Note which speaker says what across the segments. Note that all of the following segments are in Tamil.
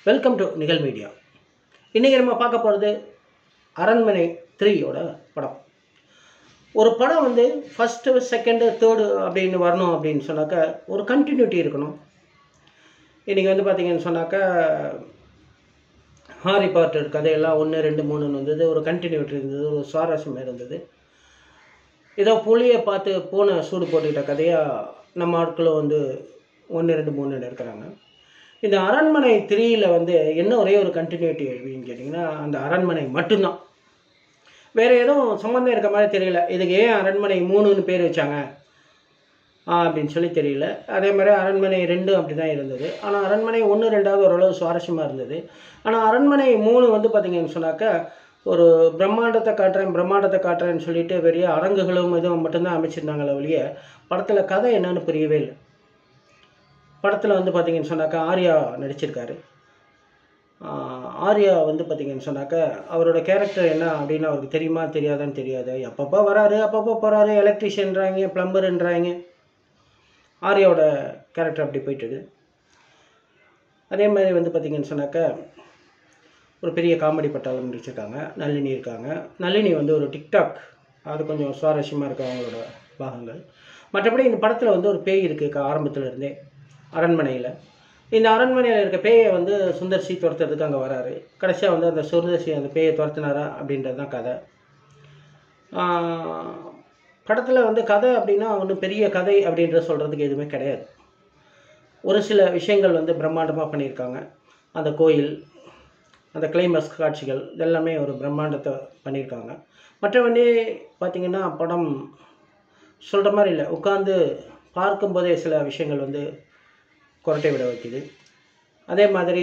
Speaker 1: வெல்கம் டு நிகழ் மீடியா இன்றைக்கி நம்ம பார்க்க போகிறது அரண்மனை த்ரீயோட படம் ஒரு படம் வந்து ஃபஸ்ட்டு செகண்டு தேர்டு அப்படின்னு வரணும் அப்படின்னு சொன்னாக்கா ஒரு கண்டினியூட்டி இருக்கணும் இன்றைக்கி வந்து பார்த்தீங்கன்னு சொன்னாக்கா ஹாரி பாட்டர் கதையெல்லாம் ஒன்று ரெண்டு மூணுன்னு வந்தது ஒரு கண்டினியூட்டி இருந்தது ஒரு சுவாரஸ்யம் இருந்தது ஏதோ புளியை பார்த்து பூனை சூடு போட்டுக்கிட்ட கதையாக நம்ம ஆட்களும் வந்து ஒன்று ரெண்டு மூணுன்னு இருக்கிறாங்க இந்த அரண்மனை த்ரீயில் வந்து என்ன ஒரே ஒரு கண்டினியூட்டி அப்படின்னு கேட்டிங்கன்னா அந்த அரண்மனை மட்டும்தான் வேறு எதுவும் சம்மந்தம் இருக்க மாதிரி தெரியல இதுக்கு ஏன் அரண்மனை மூணுன்னு பேர் வச்சாங்க ஆ, அப்படின்னு சொல்லி தெரியல அதே மாதிரி அரண்மனை ரெண்டு அப்படி தான் இருந்தது ஆனால் அரண்மனை ஒன்று ரெண்டாவது ஓரளவு சுவாரஸ்யமாக இருந்தது ஆனால் அரண்மனை மூணு வந்து பார்த்தீங்கன்னு சொன்னாக்கா ஒரு பிரம்மாண்டத்தை காட்டுறேன் பிரம்மாண்டத்தை காட்டுறேன்னு சொல்லிட்டு பெரிய அரங்குகளும் இதுவும் மட்டும்தான் அமைச்சிருந்தாங்களே ஒழிய படத்தில் கதை என்னன்னு புரியவே இல்லை படத்தில் வந்து பார்த்தீங்கன்னு சொன்னாக்கா ஆர்யா நடிச்சிருக்காரு ஆஹ் ஆர்யா வந்து பார்த்தீங்கன்னு சொன்னாக்கா அவரோட கேரக்டர் என்ன அப்படின்னு அவருக்கு தெரியுமா தெரியாதான்னு தெரியாது அப்பப்போ வராரு அப்பப்போ போகிறாரு எலக்ட்ரிஷியன்றாங்க ப்ளம்பருன்றாங்க ஆர்யாவோட கேரக்டர் அப்படி போயிட்டுது அதே மாதிரி வந்து பார்த்தீங்கன்னு சொன்னாக்கா ஒரு பெரிய காமெடி பட்டாளம் நடிச்சிருக்காங்க நளினி இருக்காங்க நளினி வந்து ஒரு டிக்டாக் அது கொஞ்சம் சுவாரஸ்யமாக இருக்கு அவங்களோட பாகங்கள் மற்றபடி இந்த படத்தில் வந்து ஒரு பேய் இருக்குது ஆரம்பத்தில் இருந்தே அரண்மனையில் இந்த அரண்மனையில் இருக்க பேயை வந்து சுந்தர்சி துரத்துறதுக்கு அங்கே வராரு கடைசியாக வந்து அந்த சுந்தர்சி அந்த பேயை துரத்துனாரா அப்படின்றது தான் கதை படத்தில் வந்து கதை அப்படின்னா ஒன்றும் பெரிய கதை அப்படின்ற சொல்கிறதுக்கு எதுவுமே கிடையாது ஒரு சில விஷயங்கள் வந்து பிரம்மாண்டமாக பண்ணியிருக்காங்க அந்த கோயில் அந்த கிளைமஸ் காட்சிகள் இதெல்லாமே ஒரு பிரம்மாண்டத்தை பண்ணியிருக்காங்க மற்றபடி பார்த்திங்கன்னா படம் சொல்கிற மாதிரி இல்லை உட்காந்து பார்க்கும்போதே சில விஷயங்கள் வந்து குரட்டை விட வைக்குது அதே மாதிரி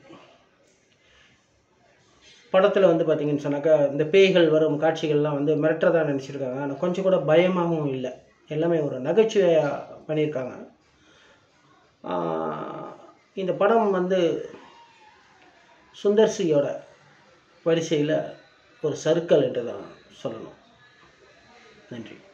Speaker 1: படத்தில் வந்து பார்த்திங்கன்னு சொன்னாக்கா இந்த பேய்கள் வரும் காட்சிகள்லாம் வந்து மிரட்டுறதா நினச்சிருக்காங்க ஆனால் கொஞ்சம் கூட பயமாகவும் இல்லை எல்லாமே ஒரு நகைச்சுவையாக பண்ணியிருக்காங்க ஆஹ் இந்த படம் வந்து சுந்தர்சியோட வரிசையில் ஒரு சர்க்கிள் என்று தான் சொல்லணும் நன்றி